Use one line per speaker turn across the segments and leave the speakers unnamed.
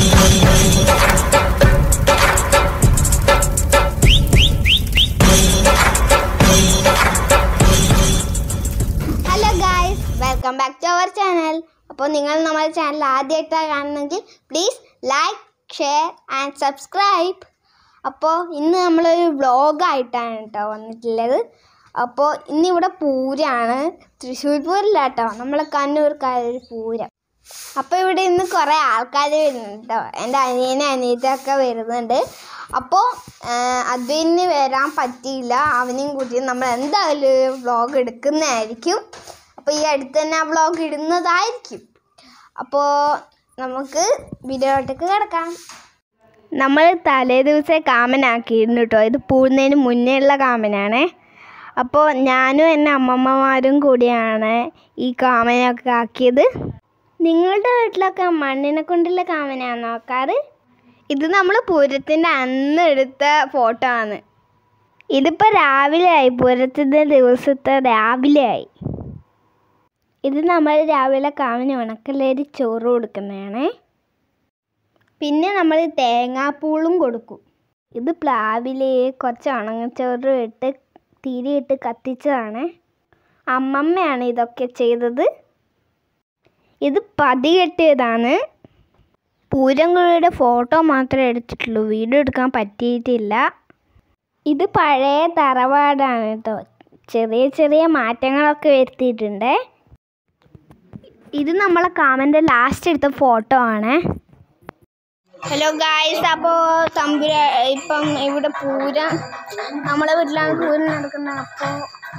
Hello guys welcome back to our channel അപ്പോൾ നിങ്ങൾ നമ്മുടെ ചാനൽ ആദ്യമായിട്ടാണ് കാണുന്നെങ്കിൽ please like share and subscribe അപ്പോൾ ഇന്ന് നമ്മളൊരു വ്ളോഗായിട്ടാണ് കേട്ടോ വന്നിട്ടുള്ളത് അപ്പോൾ ഇന്നിവിടെ പൂരമാണ് തൃശ്ശൂർ പൂരല്ല കേട്ടോ നമ്മളെ കണ്ണൂർക്കാരൊരു പൂരം അപ്പോൾ ഇവിടെ ഇന്ന് കുറേ ആൾക്കാർ വരുന്നുണ്ട് കേട്ടോ എൻ്റെ അനിയനും അനിയത്തൊക്കെ വരുന്നുണ്ട് അപ്പോൾ അതിന് വരാൻ പറ്റിയില്ല അവനെയും കൂട്ടി നമ്മൾ എന്തായാലും ഒരു വ്ളോഗ് എടുക്കുന്നതായിരിക്കും അപ്പോൾ ഈ അടുത്ത് തന്നെ ആ വ്ളോഗ് ഇടുന്നതായിരിക്കും അപ്പോൾ നമുക്ക് വീഡിയോയിലേക്ക് കിടക്കാം നമ്മൾ തലേ ദിവസം കാമനാക്കിയിരുന്നു കേട്ടോ ഇത് പൂഴുന്നതിന് മുന്നേ ഉള്ള കാമനാണേ അപ്പോൾ ഞാനും എൻ്റെ അമ്മമ്മമാരും കൂടിയാണ് ഈ കാമനൊക്കെ ആക്കിയത് നിങ്ങളുടെ വീട്ടിലൊക്കെ മണ്ണിനെ കൊണ്ടുള്ള കാമനാണ് നോക്കാറ് ഇത് നമ്മൾ പൂരത്തിൻ്റെ അന്ന് എടുത്ത ഫോട്ടോ ആണ് ഇതിപ്പോൾ രാവിലെ ആയി പൂരത്തിൻ്റെ ദിവസത്തെ രാവിലെ ആയി ഇത് നമ്മൾ രാവിലെ കാമന് ഉണക്കലേരി ചോറ് കൊടുക്കുന്നതാണേ പിന്നെ നമ്മൾ തേങ്ങാപ്പൂളും കൊടുക്കും ഇത് പ്ലാവിൽ കുറച്ച് ഉണങ്ങച്ചോറ് ഇട്ട് തിരിയിട്ട് കത്തിച്ചതാണ് അമ്മമ്മയാണ് ഇതൊക്കെ ചെയ്തത് ഇത് പതി കെട്ടിയതാണ് പൂരംകുഴിയുടെ ഫോട്ടോ മാത്രമേ എടുത്തിട്ടുള്ളൂ വീഡിയോ എടുക്കാൻ പറ്റിയിട്ടില്ല ഇത് പഴയ തറവാടാണ് കേട്ടോ ചെറിയ ചെറിയ മാറ്റങ്ങളൊക്കെ വരുത്തിയിട്ടുണ്ട് ഇത് നമ്മളെ കാമൻ്റെ ലാസ്റ്റ് എടുത്ത ഫോട്ടോ ആണ് ഹലോ ഗായ്സ് അപ്പോൾ തമ്പുര ഇപ്പം ഇവിടെ പൂരം നമ്മളെ വീട്ടിലാണ് പൂരം നടക്കുന്നത് അപ്പോൾ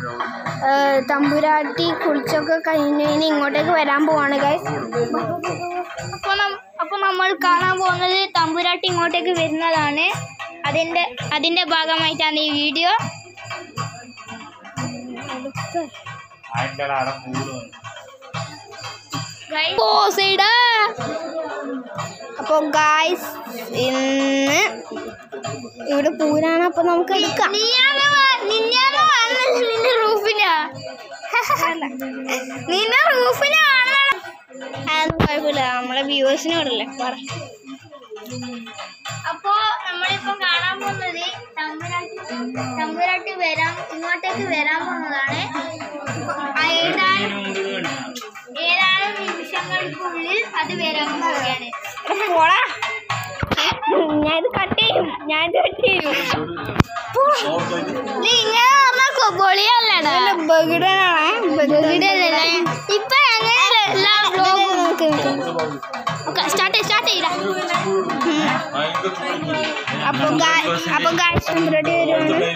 തമ്പുരാട്ടി കുളിച്ചൊക്കെ കഴിഞ്ഞ് ഇനി ഇങ്ങോട്ടേക്ക് വരാൻ പോവാണ് ഗായ്സ്
അപ്പോൾ അപ്പോൾ നമ്മൾ കാണാൻ പോകുന്നത് തമ്പുരാട്ടി ഇങ്ങോട്ടേക്ക് വരുന്നതാണ് അതിൻ്റെ അതിൻ്റെ ഭാഗമായിട്ടാണ് ഈ വീഡിയോ
അപ്പോൾ ഗായ്സ് ഇന്ന് ഇവിടെ പൂരാണ് അപ്പോൾ നമുക്ക് എടുക്കാം
നിന്റെ റൂഫിനാ
നിന്നെ റൂഫിലാണ് അതൊന്നും കുഴപ്പമില്ല നമ്മളെ വ്യൂവേഴ്സിനോടല്ലേ പറ
അപ്പോ നമ്മളിപ്പം കാണാൻ പോകുന്നത് തമ്പുരാട്ടി തമ്പുരാട്ടി വരാൻ ഇങ്ങോട്ടേക്ക് വരാൻ പോകുന്നതാണ് ഏതാനും ഏതാനും നിമിഷങ്ങൾക്കുള്ളിൽ അത് വരാൻ പോവുകയാണ്
പോടാ ഞാനിത് കട്ട് ചെയ്യും ഞാനിത് കട്ട് ചെയ്യും
നീ ഇങ്ങനെ പറഞ്ഞാൽ പൊളിയല്ലടാ
ബഗിടനാണേ
ബഗിടല്ലേ? ഇപ്പൊ എങ്ങനെ എല്ലാ വ്ലോഗും സ്റ്റാർട്ട് സ്റ്റാർട്ട് ചെയ്താ
അപ്പൊ ഗാ- അപ്പൊ ഗായ്സ് റെഡി വരുവാണ്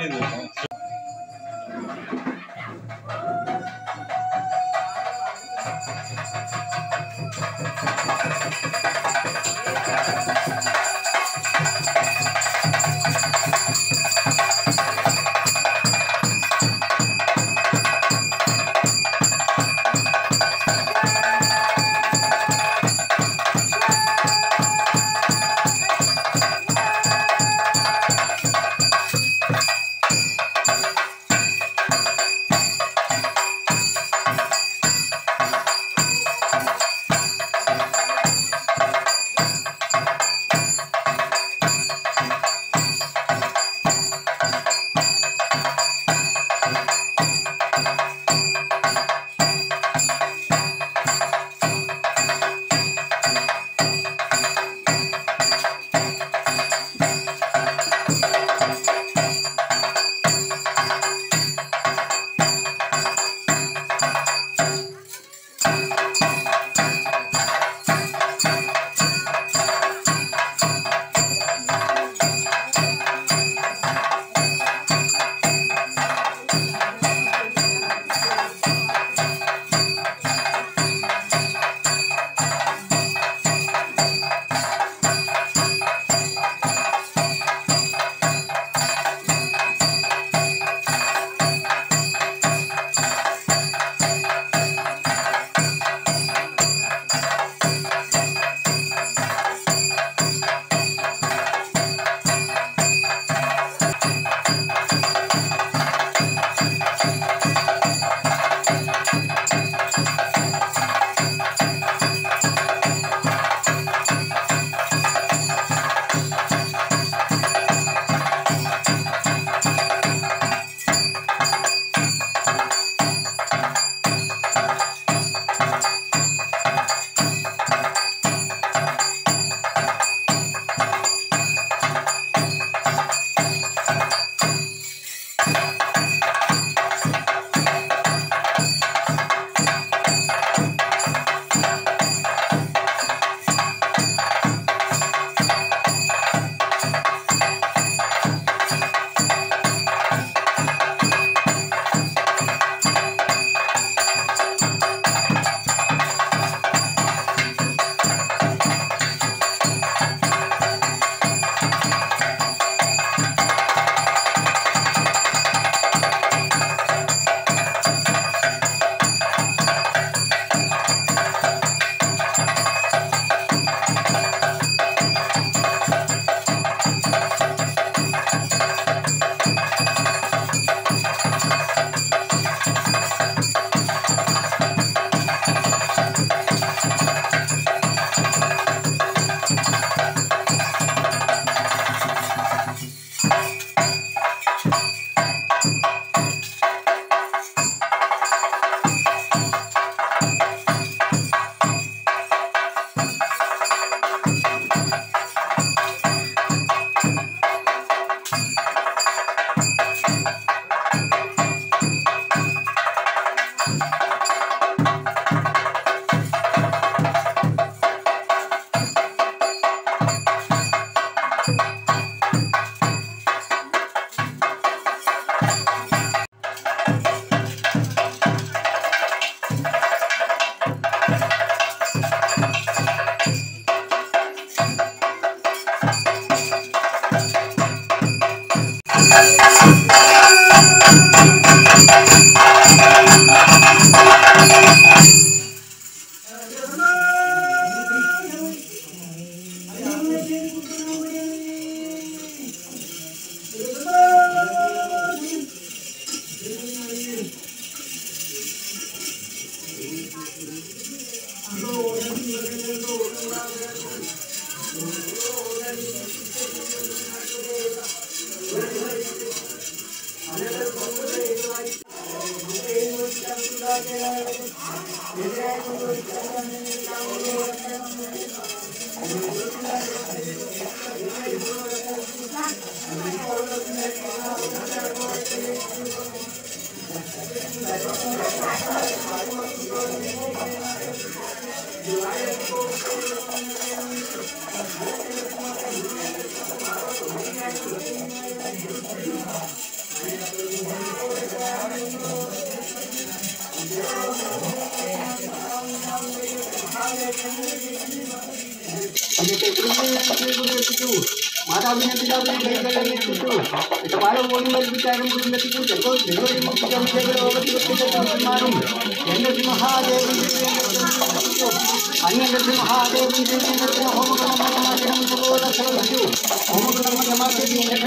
മാതാവിനെ പിതാവിനെ കൈകളിൽ എത്തിച്ചു ഇത് പാലം പോലും കൽപ്പിച്ചാലും കുടുംബത്തിക്കും ചിലപ്പോൾ ലോകത്തിലെത്തിമാരും എന്റെ മഹാദേവൻ അന്യന്റെ മഹാദേവൻ ഹോമകർമ്മ പോലെ ശ്രമിച്ചു ഹോമകർമ്മമാക്കി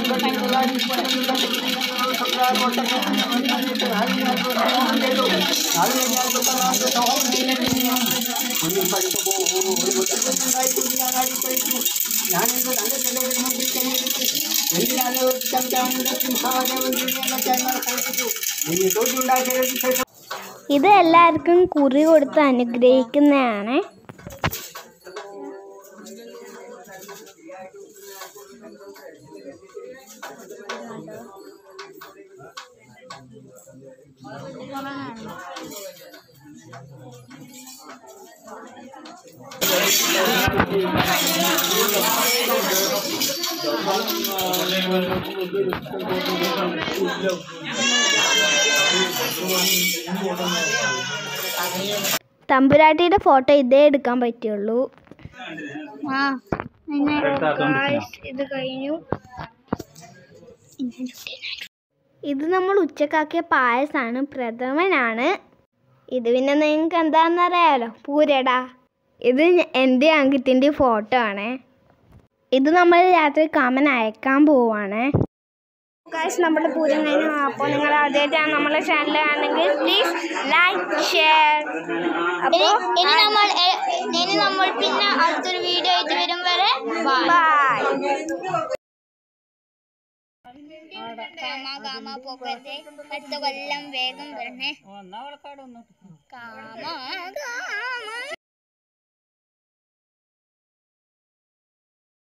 ഒന്നും പഠിച്ചു പോകും ഒരു ബുദ്ധിമുട്ടുണ്ടായിട്ട് ഞാൻ ആടിക്കഴിച്ചു ഞാനെന്തോ തന്റെ എന്തിനാലോ മഹാദേവൻ കഴിപ്പിച്ചു ഇനി തോറ്റുണ്ടാക്കിയതിനു ശേഷം
ഇത് എല്ലാവർക്കും കുറി കൊടുത്ത് അനുഗ്രഹിക്കുന്നതാണ് തമ്പുരാട്ടിയുടെ ഫോട്ടോ ഇതേ എടുക്കാൻ പറ്റുള്ളൂ
ആ അങ്ങനെ guys, ഇത് കഴിഞ്ഞു
ഇത് നമ്മൾ ഉച്ചക്കാക്കിയ പായസമാണ് പ്രഥമനാണ് ഇത് പിന്നെ നിങ്ങൾക്ക് എന്താണെന്നറിയാലോ പൂരടാ ഇത് ഞ- എൻ്റെ അങ്കിത്തിൻ്റെ ഫോട്ടോ ആണ് ഇത് നമ്മൾ രാത്രി കാമൻ അയക്കാൻ പോവാണ് കാശ് നമ്മുടെ പൂരം കഴിഞ്ഞു അപ്പോൾ നിങ്ങൾ ആദ്യമായിട്ടാണ് നമ്മളെ ചാനൽ ആണെങ്കിൽ പ്ലീസ് ലൈക്ക് ഷെയർ
ഇനി ഇനി നമ്മൾ എ- ഇനി നമ്മൾ പിന്നെ അടുത്തൊരു വീഡിയോ ആയിട്ട് വരും വരെ bye.
ബൈ
കാമ കാമ പോക്കത്തെ അടുത്ത കൊല്ലം വേഗം വരണേ കാമ കാമ